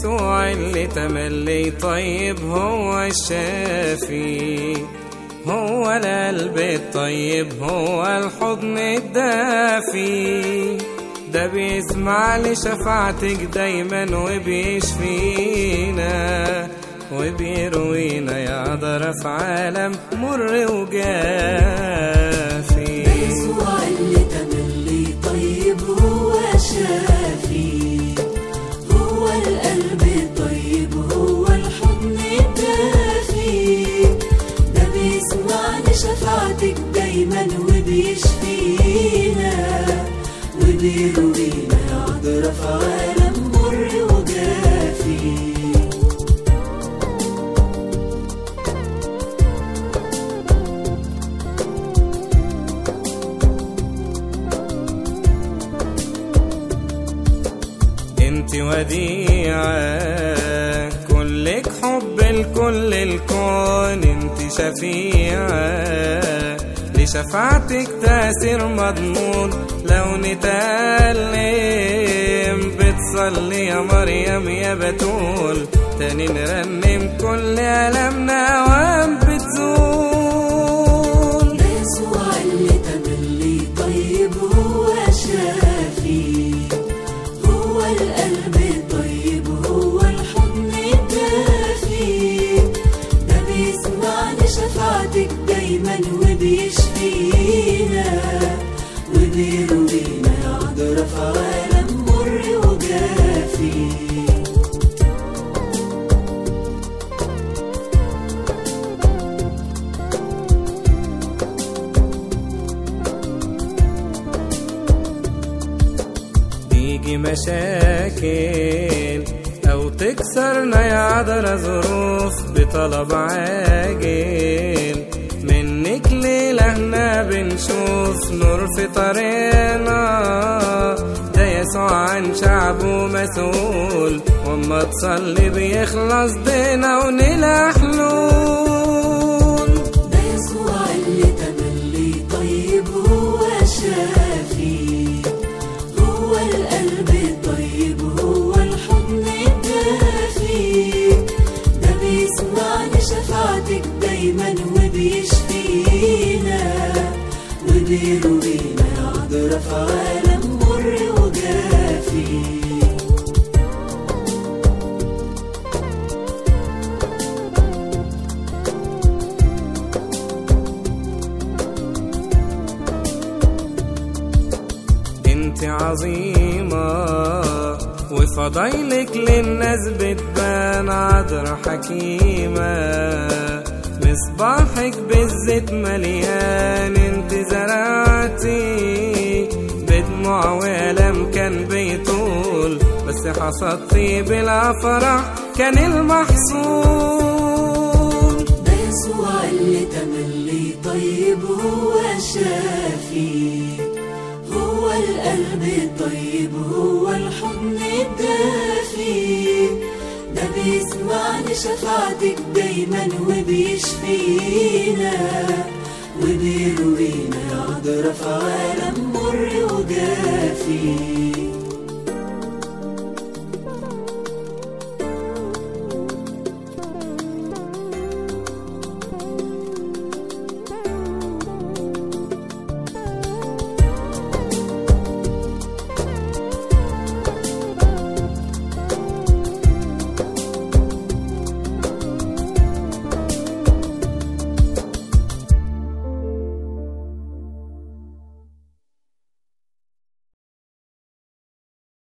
يسوع اللي تملي طيب هو الشافي هو القلب الطيب هو الحضن الدافي ده بيسمع لشفاعتك دايما وبيشفينا وبيروينا يا ضرف عالم مر وجافي يسوع اللي تملي طيب هو شافي هو القلب الطيب هو الحضن الدافي ده بيسمع لشفاعتك دايما وبيشفينا وبيروينا يقدر في عالم مر وجافي انت وديعة كلك حب لكل الكون انت شفيعة لشفاعتك تأثير مضمون لو نتألم بتصلي يا مريم يا بتول تاني نرنم كل ألمنا وام بتزول يسوع اللي تملي طيب هو شافي هو القلب الطيب هو الحضن الدافي ده بيسمع لشفاعتك دايما وبيشفينا وبيروينا يقدر في عالم مر وجافي تيجي مشاكل أو تكسرنا يا عذرا ظروف بطلب عاجل منك ليلة بنشوف نور في طريقنا ده يسوع عن شعبه مسؤول وما تصلي بيخلص دينا ونلاقي حلول ده يسوع اللي تملي طيب هو شافي هو القلب الطيب هو الحضن الدافي ده بيسمع لشفاعتك دايما وبيشفينا وبيروينا يقدر في عالم مر وجافي انت عظيمة وفضايلك للناس بتبان عذرا حكيمة مصباحك بالزيت مليان انت زرعتي بدموع وألم كان بيطول بس حصدتي بلا فرح كان المحصول ده يسوع اللي تملي طيب هو شافي هو القلب الطيب هو الحضن الدافي ده بيسمع لشفاعتك دايما وبيشفينا وبيروينا يقدر في عالم مر وجافي